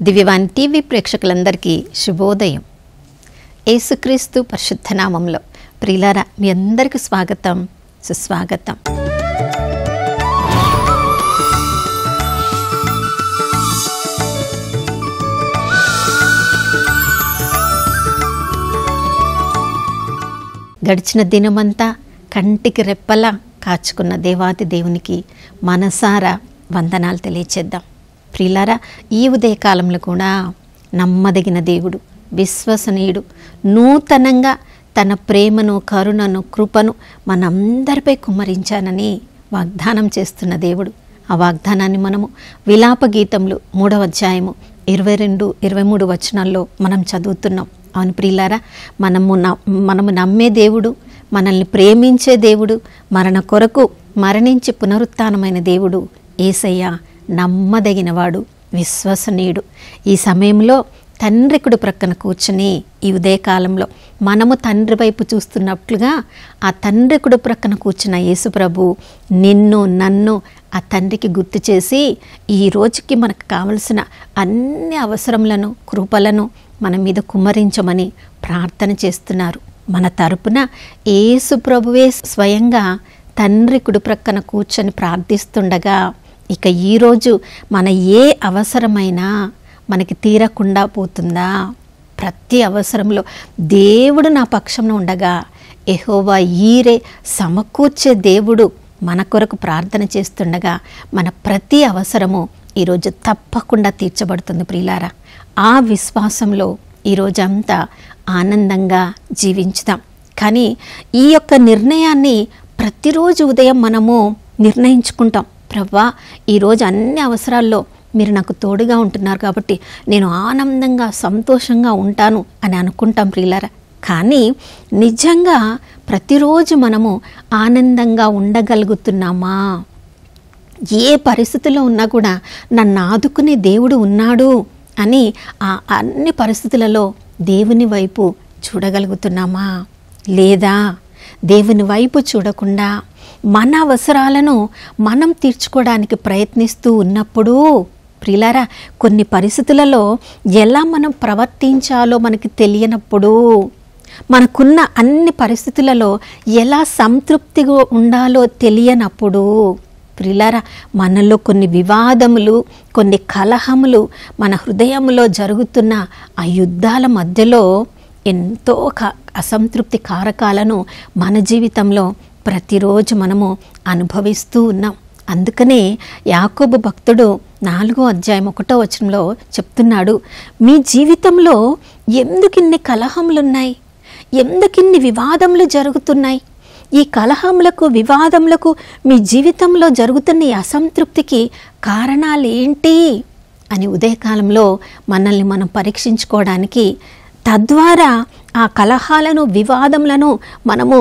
దివ్యవాణి TV ప్రేక్షకులందరికీ శుభోదయం యేసుక్రీస్తు పరిశుద్ధ నామంలో ప్రియులారా మీ అందరికీ స్వాగతం సుస్వాగతం గడిచిన దినమంతా కంటికి రెప్పలా కాచుకున్న దేవాతి దేవునికి మనసారా వందనాలు తెలియచేద్దాం ప్రియులారా ఈ ఉదయకాలంలో కూడా నమ్మదగిన దేవుడు విశ్వసనీయుడు నూతనంగా తన ప్రేమను కరుణను కృపను మనందరిపై కుమ్మరించానని వాగ్దానం చేస్తున్న దేవుడు ఆ వాగ్దానాన్ని మనము విలాప గీతంలో మూడవ అధ్యాయము ఇరవై రెండు ఇరవై మూడు వచనాల్లో మనం చదువుతున్నాం అవును ప్రియులారా మనము న- మనము నమ్మే దేవుడు మనల్ని ప్రేమించే దేవుడు మరణ కొరకు మరణించి పునరుత్థానమైన దేవుడు ఏసయ్య నమ్మదగినవాడు విశ్వసనీయుడు ఈ సమయంలో తండ్రి కుడి ప్రక్కన కూర్చుని ఈ ఉదయకాలంలో మనము తండ్రి వైపు చూస్తున్నట్లుగా ఆ తండ్రి కుడి ప్రక్కన కూర్చున్న యేసుప్రభు నిన్ను నన్ను ఆ తండ్రికి గుర్తు చేసి ఈ రోజుకి మనకు కావలసిన అన్ని అవసరములను కృపలను మన మీద కుమ్మరించమని ప్రార్థన చేస్తున్నారు మన తరపున యేసు ప్రభువే స్వయంగా తండ్రి కుడి ప్రక్కన కూర్చొని ప్రార్థిస్తుండగా ఇక ఈరోజు మన ఏ అవసరమైనా మనకి తీరకుండా పోతుందా ప్రతి అవసరంలో దేవుడు నా పక్షంలో ఉండగా ఎహోవా ఈరే సమకూర్చే దేవుడు మన కొరకు ప్రార్థన చేస్తుండగా మన ప్రతి అవసరము ఈరోజు తప్పకుండా తీర్చబడుతుంది ప్రియులారా ఆ విశ్వాసంలో ఈరోజంతా ఆనందంగా జీవించుదాం కానీ ఈ యొక్క నిర్ణయాన్ని ప్రతిరోజు ఉదయం మనము నిర్ణయించుకుంటాం ప్రవ్వా ఈరోజు అన్ని అవసరాల్లో మీరు నాకు తోడుగా ఉంటున్నారు కాబట్టి నేను ఆనందంగా సంతోషంగా ఉంటాను అని అనుకుంటాం ప్రియులారా కానీ నిజంగా ప్రతిరోజు మనము ఆనందంగా ఉండగలుగుతున్నామా ఏ పరిస్థితిలో ఉన్నా కూడా నన్ను ఆదుకునే దేవుడు ఉన్నాడు అని ఆ అన్ని పరిస్థితులలో దేవుని వైపు చూడగలుగుతున్నామా లేదా దేవుని వైపు చూడకుండా మన అవసరాలను మనం తీర్చుకోవడానికి ప్రయత్నిస్తూ ఉన్నప్పుడు ప్రిలారా కొన్ని పరిస్థితులలో ఎలా మనం ప్రవర్తించాలో మనకి తెలియనప్పుడు మనకున్న అన్ని పరిస్థితులలో ఎలా సంతృప్తిగా ఉండాలో తెలియనప్పుడు ప్రిలారా మనలో కొన్ని వివాదములు కొన్ని కలహములు మన హృదయంలో జరుగుతున్న ఆ యుద్ధాల మధ్యలో ఎంతో క అసంతృప్తి కారకాలను మన జీవితంలో ప్రతిరోజు మనము అనుభవిస్తూ ఉన్నాం అందుకనే యాకోబు భక్తుడు నాలుగో అధ్యాయం ఒకటో వచనంలో చెప్తున్నాడు మీ జీవితంలో ఎందుకిన్ని కలహములున్నాయి ఎందుకిన్ని వివాదములు జరుగుతున్నాయి ఈ కలహములకు వివాదములకు మీ జీవితంలో జరుగుతున్న ఈ అసంతృప్తికి కారణాలు ఏంటి అని ఉదయకాలంలో మనల్ని మనం పరీక్షించుకోవడానికి తద్వారా ఆ కలహాలను వివాదములను మనము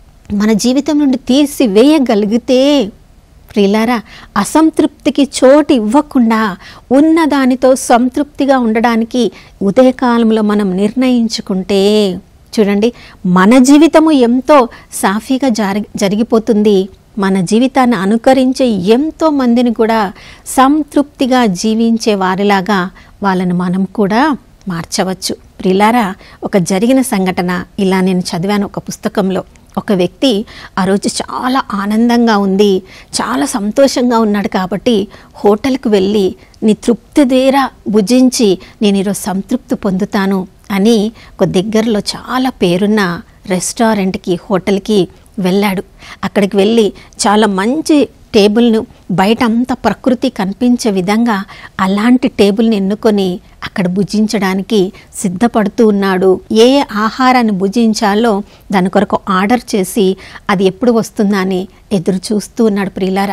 మన జీవితం నుండి తీసి వేయగలిగితే ప్రియులారా అసంతృప్తికి చోటు ఇవ్వకుండా ఉన్న దానితో సంతృప్తిగా ఉండడానికి ఉదయకాలంలో మనం నిర్ణయించుకుంటే చూడండి మన జీవితము ఎంతో సాఫీగా జరి జరిగిపోతుంది మన జీవితాన్ని అనుకరించే ఎంతో మందిని కూడా సంతృప్తిగా జీవించే వారిలాగా వాళ్ళని మనం కూడా మార్చవచ్చు ప్రిలారా ఒక జరిగిన సంఘటన ఇలా నేను చదివాను ఒక పుస్తకంలో ఒక వ్యక్తి ఆ రోజు చాలా ఆనందంగా ఉంది చాలా సంతోషంగా ఉన్నాడు కాబట్టి హోటల్కి వెళ్ళి నీ తృప్తి తీరా భుజించి నేను ఈరోజు సంతృప్తి పొందుతాను అని ఒక దగ్గరలో చాలా పేరున్న రెస్టారెంట్కి హోటల్కి వెళ్ళాడు అక్కడికి వెళ్ళి చాలా మంచి టేబుల్ను బయట అంతా ప్రకృతి కనిపించే విధంగా అలాంటి టేబుల్ని ఎన్నుకొని అక్కడ భుజించడానికి సిద్ధపడుతూ ఉన్నాడు ఏ ఆహారాన్ని భుజించాలో దాని కొరకు ఆర్డర్ చేసి అది ఎప్పుడు వస్తుందా అని ఎదురు చూస్తూ ఉన్నాడు ప్రియులారా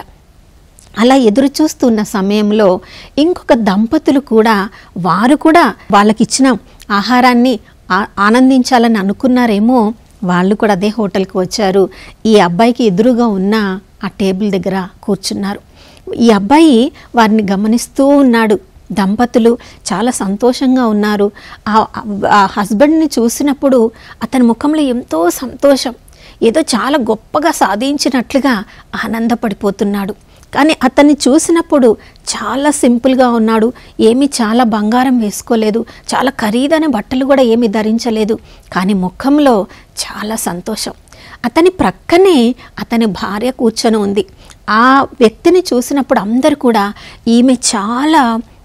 అలా ఎదురు చూస్తున్న సమయంలో ఇంకొక దంపతులు కూడా వారు కూడా వాళ్ళకి ఇచ్చిన ఆహారాన్ని ఆ- ఆనందించాలని అనుకున్నారేమో వాళ్ళు కూడా అదే హోటల్కి వచ్చారు ఈ అబ్బాయికి ఎదురుగా ఉన్న ఆ టేబుల్ దగ్గర కూర్చున్నారు ఈ అబ్బాయి వారిని గమనిస్తూ ఉన్నాడు దంపతులు చాలా సంతోషంగా ఉన్నారు ఆ- ఆ హస్బెండ్ని చూసినప్పుడు అతని ముఖంలో ఎంతో సంతోషం ఏదో చాలా గొప్పగా సాధించినట్లుగా ఆనందపడిపోతున్నాడు కానీ అతన్ని చూసినప్పుడు చాలా సింపుల్గా ఉన్నాడు ఏమీ చాలా బంగారం వేసుకోలేదు చాలా ఖరీదైన బట్టలు కూడా ఏమీ ధరించలేదు కానీ ముఖంలో చాలా సంతోషం అతని ప్రక్కనే అతని భార్య కూర్చొని ఉంది ఆ వ్యక్తిని చూసినప్పుడు అందరు కూడా ఈమె చాలా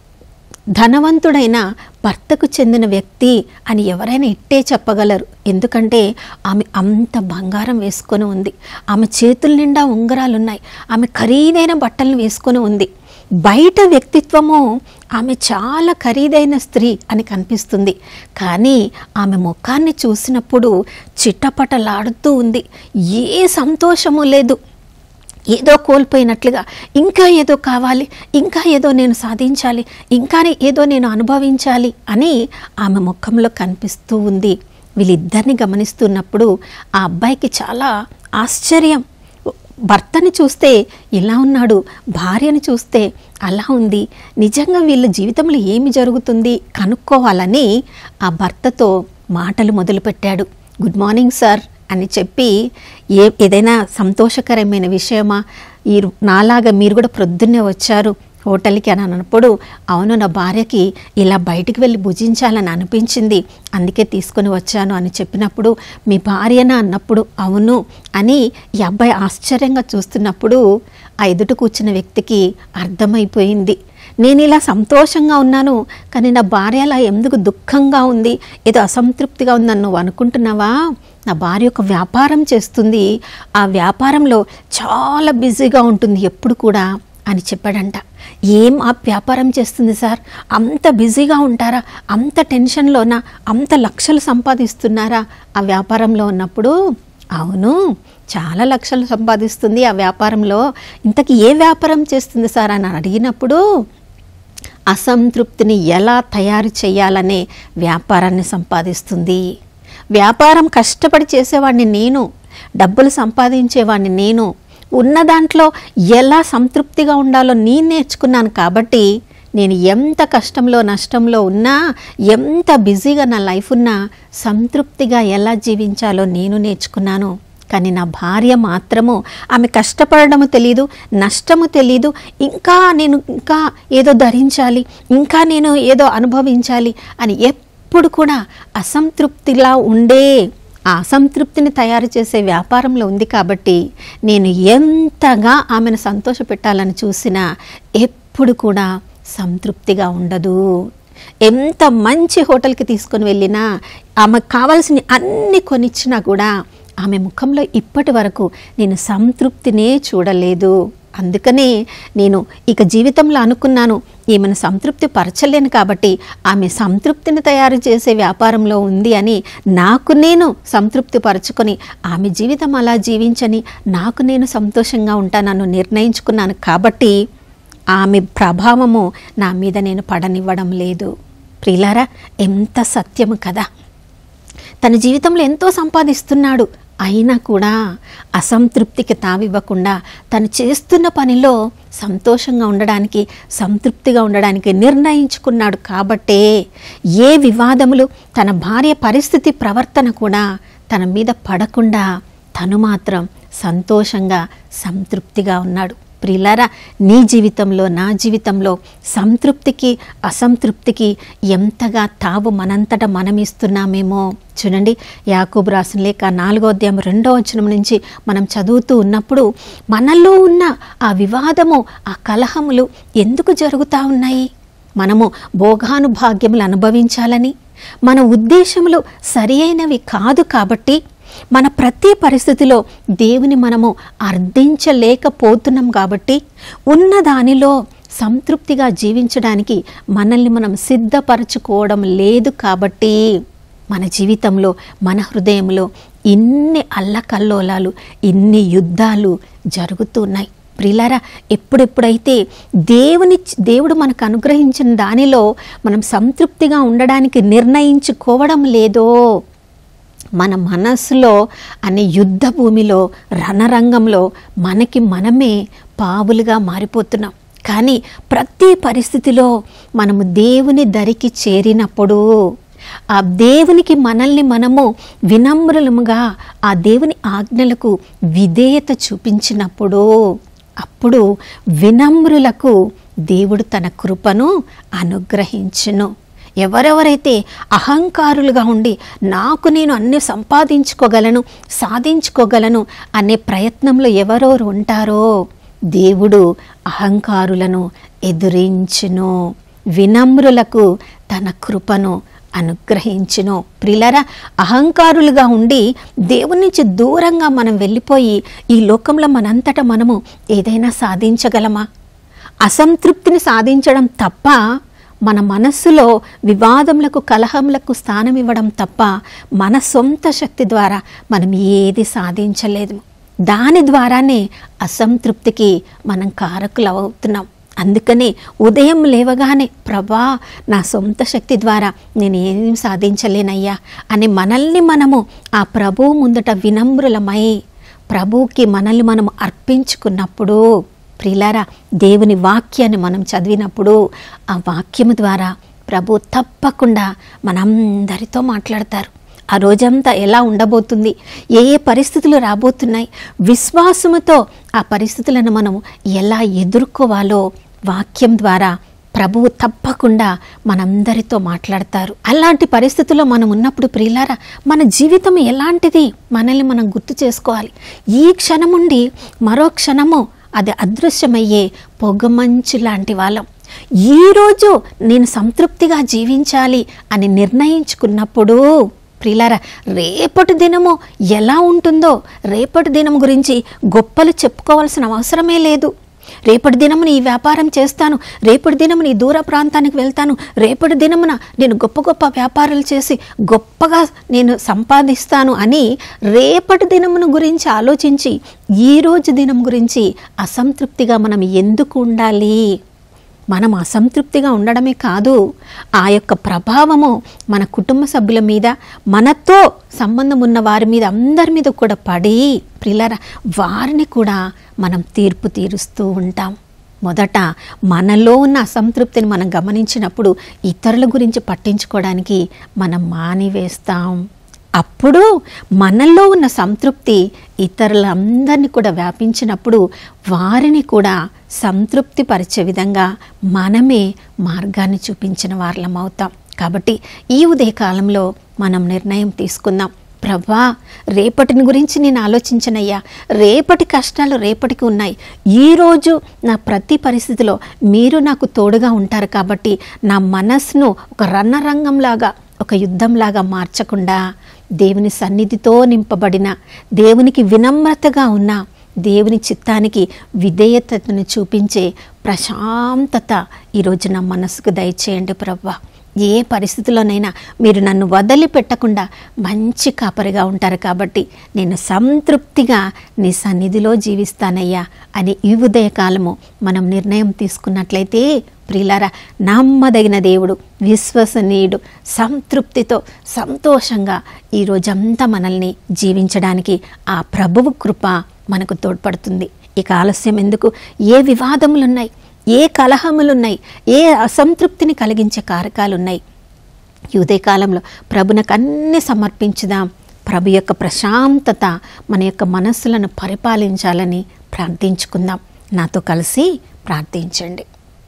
ధనవంతుడైన భర్తకు చెందిన వ్యక్తి అని ఎవరైనా ఇట్టే చెప్పగలరు ఎందుకంటే ఆమె అంత బంగారం వేసుకొని ఉంది ఆమె చేతుల నిండా ఉంగరాలు ఉన్నాయి ఆమె ఖరీదైన బట్టలను వేసుకొని ఉంది బయట వ్యక్తిత్వము ఆమె చాలా ఖరీదైన స్త్రీ అని కనిపిస్తుంది కానీ ఆమె ముఖాన్ని చూసినప్పుడు చిట్టపటలాడుతూ ఉంది ఏ సంతోషము లేదు ఏదో కోల్పోయినట్లుగా ఇంకా ఏదో కావాలి ఇంకా ఏదో నేను సాధించాలి ఇంకా ఏదో నేను అనుభవించాలి అని ఆమె ముఖంలో కనిపిస్తూ ఉంది వీళ్ళిద్దరిని గమనిస్తున్నప్పుడు ఆ అబ్బాయికి చాలా ఆశ్చర్యం భర్తని చూస్తే ఇలా ఉన్నాడు భార్యని చూస్తే అలా ఉంది నిజంగా వీళ్ళ జీవితంలో ఏమి జరుగుతుంది కనుక్కోవాలని ఆ భర్తతో మాటలు మొదలుపెట్టాడు గుడ్ మార్నింగ్ సార్ అని చెప్పి ఏ ఏదైనా సంతోషకరమైన విషయమా ఈ నాలాగా మీరు కూడా ప్రొద్దున్నే వచ్చారు హోటల్కి అని అన్నప్పుడు అవును నా భార్యకి ఇలా బయటికి వెళ్ళి భుజించాలని అనిపించింది అందుకే తీసుకొని వచ్చాను అని చెప్పినప్పుడు మీ భార్యనా అన్నప్పుడు అవును అని ఈ అబ్బాయి ఆశ్చర్యంగా చూస్తున్నప్పుడు ఆ ఎదుట కూర్చున్న వ్యక్తికి అర్థమైపోయింది నేను ఇలా సంతోషంగా ఉన్నాను కానీ నా భార్య అలా ఎందుకు దుఃఖంగా ఉంది ఏదో అసంతృప్తిగా ఉందని నువ్వు అనుకుంటున్నావా నా భార్య ఒక వ్యాపారం చేస్తుంది ఆ వ్యాపారంలో చాలా బిజీగా ఉంటుంది ఎప్పుడు కూడా అని చెప్పాడంట ఏం ఆ వ్యాపారం చేస్తుంది సార్ అంత బిజీగా ఉంటారా అంత టెన్షన్లోనా అంత లక్షలు సంపాదిస్తున్నారా ఆ వ్యాపారంలో ఉన్నప్పుడు అవును చాలా లక్షలు సంపాదిస్తుంది ఆ వ్యాపారంలో ఇంతకీ ఏ వ్యాపారం చేస్తుంది సార్ అని అడిగినప్పుడు అసంతృప్తిని ఎలా తయారు చేయాలనే వ్యాపారాన్ని సంపాదిస్తుంది వ్యాపారం కష్టపడి చేసేవాడిని నేను డబ్బులు సంపాదించేవాడిని నేను ఉన్న దాంట్లో ఎలా సంతృప్తిగా ఉండాలో నేను నేర్చుకున్నాను కాబట్టి నేను ఎంత కష్టంలో నష్టంలో ఉన్నా ఎంత బిజీగా నా లైఫ్ ఉన్నా సంతృప్తిగా ఎలా జీవించాలో నేను నేర్చుకున్నాను కానీ నా భార్య మాత్రము ఆమె కష్టపడడము తెలీదు నష్టము తెలీదు ఇంకా నేను ఇంకా ఏదో ధరించాలి ఇంకా నేను ఏదో అనుభవించాలి అని ఎప్పుడు కూడా అసంతృప్తిలా ఉండే ఆ అసంతృప్తిని తయారు చేసే వ్యాపారంలో ఉంది కాబట్టి నేను ఎంతగా ఆమెను సంతోషపెట్టాలని చూసినా ఎప్పుడు కూడా సంతృప్తిగా ఉండదు ఎంత మంచి హోటల్కి తీసుకొని వెళ్ళినా ఆమెకు కావాల్సిన అన్ని కొనిచ్చినా కూడా ఆమె ముఖంలో ఇప్పటి వరకు నేను సంతృప్తినే చూడలేదు అందుకనే నేను ఇక జీవితంలో అనుకున్నాను ఈమెను సంతృప్తి పరచలేను కాబట్టి ఆమె సంతృప్తిని తయారు చేసే వ్యాపారంలో ఉంది అని నాకు నేను సంతృప్తి పరచుకొని ఆమె జీవితం అలా జీవించని నాకు నేను సంతోషంగా ఉంటానని నిర్ణయించుకున్నాను కాబట్టి ఆమె ప్రభావము నా మీద నేను పడనివ్వడం లేదు ప్రిలారా ఎంత సత్యము కదా తన జీవితంలో ఎంతో సంపాదిస్తున్నాడు అయినా కూడా అసంతృప్తికి తావివ్వకుండా తను చేస్తున్న పనిలో సంతోషంగా ఉండడానికి సంతృప్తిగా ఉండడానికి నిర్ణయించుకున్నాడు కాబట్టే ఏ వివాదములు తన భార్య పరిస్థితి ప్రవర్తన కూడా తన మీద పడకుండా తను మాత్రం సంతోషంగా సంతృప్తిగా ఉన్నాడు ప్రిలారా నీ జీవితంలో నా జీవితంలో సంతృప్తికి అసంతృప్తికి ఎంతగా తావు మనంతట మనం ఇస్తున్నామేమో చూడండి యాకూబ్ రాసిన లేక నాలుగో అధ్యాయం రెండో వచనం నుంచి మనం చదువుతూ ఉన్నప్పుడు మనలో ఉన్న ఆ వివాదము ఆ కలహములు ఎందుకు జరుగుతూ ఉన్నాయి మనము భోగానుభాగ్యములు అనుభవించాలని మన ఉద్దేశములు సరి అయినవి కాదు కాబట్టి మన ప్రతి పరిస్థితిలో దేవుని మనము అర్థించలేకపోతున్నాం కాబట్టి ఉన్న దానిలో సంతృప్తిగా జీవించడానికి మనల్ని మనం సిద్ధపరచుకోవడం లేదు కాబట్టి మన జీవితంలో మన హృదయంలో ఇన్ని అల్లకల్లోలాలు ఇన్ని యుద్ధాలు జరుగుతున్నాయి ప్రిలారా ఎప్పుడెప్పుడైతే దేవుని దేవుడు మనకు అనుగ్రహించిన దానిలో మనం సంతృప్తిగా ఉండడానికి నిర్ణయించుకోవడం లేదో మన మనస్సులో అనే యుద్ధ భూమిలో రణరంగంలో మనకి మనమే పావులుగా మారిపోతున్నాం కానీ ప్రతి పరిస్థితిలో మనము దేవుని దరికి చేరినప్పుడు ఆ దేవునికి మనల్ని మనము వినమ్రులముగా ఆ దేవుని ఆజ్ఞలకు విధేయత చూపించినప్పుడు అప్పుడు వినమ్రులకు దేవుడు తన కృపను అనుగ్రహించును ఎవరెవరైతే అహంకారులుగా ఉండి నాకు నేను అన్ని సంపాదించుకోగలను సాధించుకోగలను అనే ప్రయత్నంలో ఎవరెవరు ఉంటారో దేవుడు అహంకారులను ఎదురించును వినమ్రులకు తన కృపను అనుగ్రహించును ప్రిలరా అహంకారులుగా ఉండి దేవుని నుంచి దూరంగా మనం వెళ్ళిపోయి ఈ లోకంలో మనంతట మనము ఏదైనా సాధించగలమా అసంతృప్తిని సాధించడం తప్ప మన మనస్సులో వివాదములకు కలహములకు స్థానం ఇవ్వడం తప్ప మన సొంత శక్తి ద్వారా మనం ఏది సాధించలేదు దాని ద్వారానే అసంతృప్తికి మనం కారకులవుతున్నాం అందుకని ఉదయం లేవగానే ప్రభా నా సొంత శక్తి ద్వారా నేను ఏం సాధించలేనయ్యా అని మనల్ని మనము ఆ ప్రభువు ముందట వినమ్రులమై ప్రభువుకి మనల్ని మనం అర్పించుకున్నప్పుడు ప్రిలారా దేవుని వాక్యాన్ని మనం చదివినప్పుడు ఆ వాక్యము ద్వారా ప్రభు తప్పకుండా మనందరితో మాట్లాడతారు ఆ రోజంతా ఎలా ఉండబోతుంది ఏ ఏ పరిస్థితులు రాబోతున్నాయి విశ్వాసముతో ఆ పరిస్థితులను మనం ఎలా ఎదుర్కోవాలో వాక్యం ద్వారా ప్రభువు తప్పకుండా మనందరితో మాట్లాడతారు అలాంటి పరిస్థితుల్లో మనం ఉన్నప్పుడు ప్రియులారా మన జీవితం ఎలాంటిది మనల్ని మనం గుర్తు చేసుకోవాలి ఈ క్షణముండి మరో క్షణము అది అదృశ్యమయ్యే పొగమంచు లాంటి వాళ్ళం ఈరోజు నేను సంతృప్తిగా జీవించాలి అని నిర్ణయించుకున్నప్పుడు ప్రిలారా రేపటి దినము ఎలా ఉంటుందో రేపటి దినం గురించి గొప్పలు చెప్పుకోవాల్సిన అవసరమే లేదు రేపటి దినమున ఈ వ్యాపారం చేస్తాను రేపటి దినమున ఈ దూర ప్రాంతానికి వెళ్తాను రేపటి దినమున నేను గొప్ప గొప్ప వ్యాపారాలు చేసి గొప్పగా నేను సంపాదిస్తాను అని రేపటి దినమును గురించి ఆలోచించి ఈ రోజు దినం గురించి అసంతృప్తిగా మనం ఎందుకు ఉండాలి మనం అసంతృప్తిగా ఉండడమే కాదు ఆ యొక్క ప్రభావము మన కుటుంబ సభ్యుల మీద మనతో సంబంధం ఉన్న వారి మీద అందరి మీద కూడా పడి ప్రిలర వారిని కూడా మనం తీర్పు తీరుస్తూ ఉంటాం మొదట మనలో ఉన్న అసంతృప్తిని మనం గమనించినప్పుడు ఇతరుల గురించి పట్టించుకోవడానికి మనం మానివేస్తాం అప్పుడు మనలో ఉన్న సంతృప్తి ఇతరులందరినీ కూడా వ్యాపించినప్పుడు వారిని కూడా సంతృప్తి పరిచే విధంగా మనమే మార్గాన్ని చూపించిన వారలం అవుతాం కాబట్టి ఈ ఉదయకాలంలో మనం నిర్ణయం తీసుకుందాం ప్రభా రేపటిని గురించి నేను ఆలోచించనయ్యా రేపటి కష్టాలు రేపటికి ఉన్నాయి ఈరోజు నా ప్రతి పరిస్థితిలో మీరు నాకు తోడుగా ఉంటారు కాబట్టి నా మనస్సును ఒక రణరంగంలాగా ఒక యుద్ధంలాగా మార్చకుండా దేవుని సన్నిధితో నింపబడిన దేవునికి వినమ్రతగా ఉన్న దేవుని చిత్తానికి విధేయతను చూపించే ప్రశాంతత ఈరోజు నా మనసుకు దయచేయండి ప్రవ్వా ఏ పరిస్థితుల్లోనైనా మీరు నన్ను వదిలిపెట్టకుండా మంచి కాపరిగా ఉంటారు కాబట్టి నేను సంతృప్తిగా నీ సన్నిధిలో జీవిస్తానయ్యా అని ఈ ఉదయకాలము మనం నిర్ణయం తీసుకున్నట్లయితే ప్రియులారా నమ్మదగిన దేవుడు విశ్వసనీయుడు సంతృప్తితో సంతోషంగా ఈ రోజంతా మనల్ని జీవించడానికి ఆ ప్రభువు కృప మనకు తోడ్పడుతుంది ఇక ఆలస్యం ఎందుకు ఏ వివాదములున్నాయి ఏ కలహములున్నాయి ఏ అసంతృప్తిని కలిగించే కారకాలున్నాయి ఈ ఉదయకాలంలో ప్రభునకు అన్ని సమర్పించుదాం ప్రభు యొక్క ప్రశాంతత మన యొక్క మనస్సులను పరిపాలించాలని ప్రార్థించుకుందాం నాతో కలిసి ప్రార్థించండి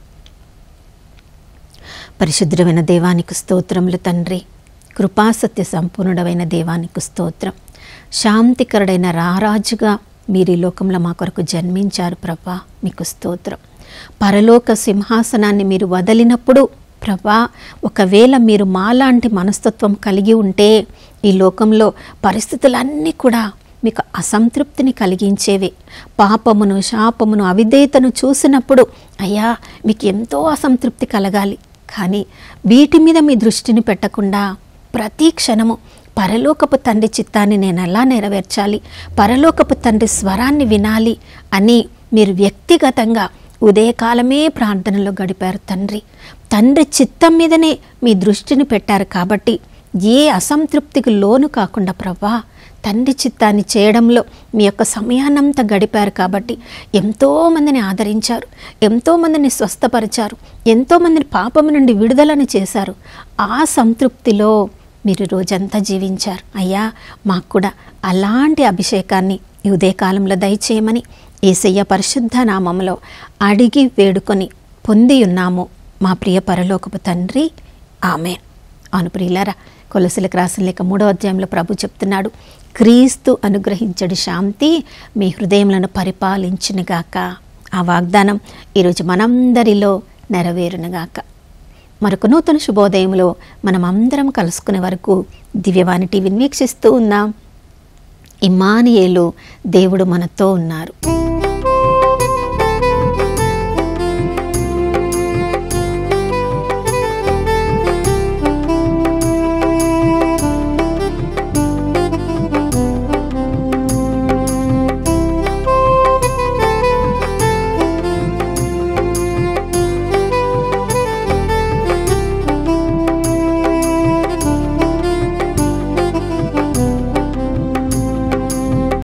పరిశుద్ధమైన దేవానికి స్తోత్రములు తండ్రి కృపాసత్య సంపూర్ణుడమైన దేవానికి స్తోత్రం శాంతికరుడైన రారాజుగా మీరు ఈ లోకంలో మా కొరకు జన్మించారు ప్రభా మీకు స్తోత్రం పరలోక సింహాసనాన్ని మీరు వదిలినప్పుడు ప్రభా ఒకవేళ మీరు మాలాంటి మనస్తత్వం కలిగి ఉంటే ఈ లోకంలో పరిస్థితులన్నీ కూడా మీకు అసంతృప్తిని కలిగించేవి పాపమును శాపమును అవిధేయతను చూసినప్పుడు అయ్యా మీకు ఎంతో అసంతృప్తి కలగాలి కానీ వీటి మీద మీ దృష్టిని పెట్టకుండా ప్రతి క్షణము పరలోకపు తండ్రి చిత్తాన్ని నేను ఎలా నెరవేర్చాలి పరలోకపు తండ్రి స్వరాన్ని వినాలి అని మీరు వ్యక్తిగతంగా ఉదయకాలమే ప్రార్థనలో గడిపారు తండ్రి తండ్రి చిత్తం మీదనే మీ దృష్టిని పెట్టారు కాబట్టి ఏ అసంతృప్తికి లోను కాకుండా ప్రభా తండ్రి చిత్తాన్ని చేయడంలో మీ యొక్క సమయాన్నంతా గడిపారు కాబట్టి ఎంతోమందిని ఆదరించారు ఎంతోమందిని స్వస్థపరిచారు ఎంతోమందిని పాపము నుండి విడుదలను చేశారు ఆ సంతృప్తిలో మీరు రోజంతా జీవించారు అయ్యా మాకు కూడా అలాంటి అభిషేకాన్ని ఈ ఉదయకాలంలో దయచేయమని ఏసయ్య పరిశుద్ధ నామంలో అడిగి వేడుకొని పొంది ఉన్నాము మా ప్రియ పరలోకపు తండ్రి ఆమె అవును ప్రియులారా కొలసలకు రాసిన లేక మూడో అధ్యాయంలో ప్రభు చెప్తున్నాడు క్రీస్తు అనుగ్రహించడి శాంతి మీ హృదయములను పరిపాలించునుగాక ఆ వాగ్దానం ఈరోజు మనందరిలో నెరవేరునుగాక మరొక నూతన శుభోదయంలో మనం అందరం కలుసుకునే వరకు దివ్యవాణి టీవీని వీక్షిస్తూ ఉన్నాం ఇమానియేలు దేవుడు మనతో ఉన్నారు